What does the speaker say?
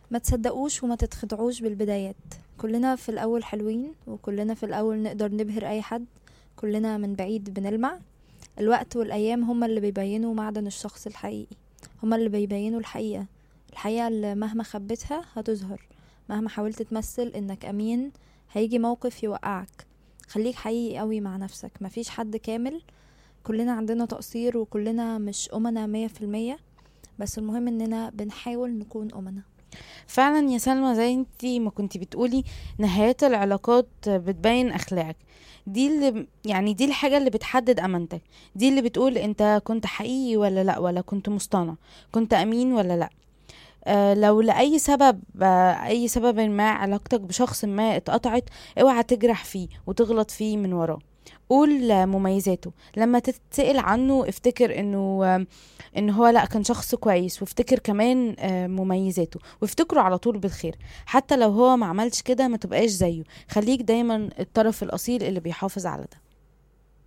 ما تصدقوش وما تتخدعوش بالبدايات كلنا في الأول حلوين وكلنا في الأول نقدر نبهر أي حد كلنا من بعيد بنلمع الوقت والأيام هما اللي بيبينوا معدن الشخص الحقيقي هما اللي بيبينوا الحقيقة الحقيقة اللي مهما خبيتها هتظهر مهما حاولت تمثل إنك أمين هيجي موقف يوقعك خليك حقيقي قوي مع نفسك مفيش حد كامل كلنا عندنا تقصير وكلنا مش أمنا مية في المية بس المهم إننا بنحاول نكون أمنا فعلا يا سلمى زي انتي ما كنتي بتقولي نهايات العلاقات بتبين اخلاقك دي اللي يعني دي الحاجة اللي بتحدد امانتك دي اللي بتقول انت كنت حقيقي ولا لا ولا كنت مصطنع كنت امين ولا لا آه لو لأي سبب آه أي سبب ما علاقتك بشخص ما اتقطعت اوعى تجرح فيه وتغلط فيه من وراه قول آه، مميزاته لما تتسأل عنه افتكر انه آه، ان هو لا كان شخص كويس وافتكر كمان آه، مميزاته وافتكره على طول بالخير حتى لو هو ما عملش كده ما تبقاش زيه خليك دايما الطرف الاصيل اللي بيحافظ على ده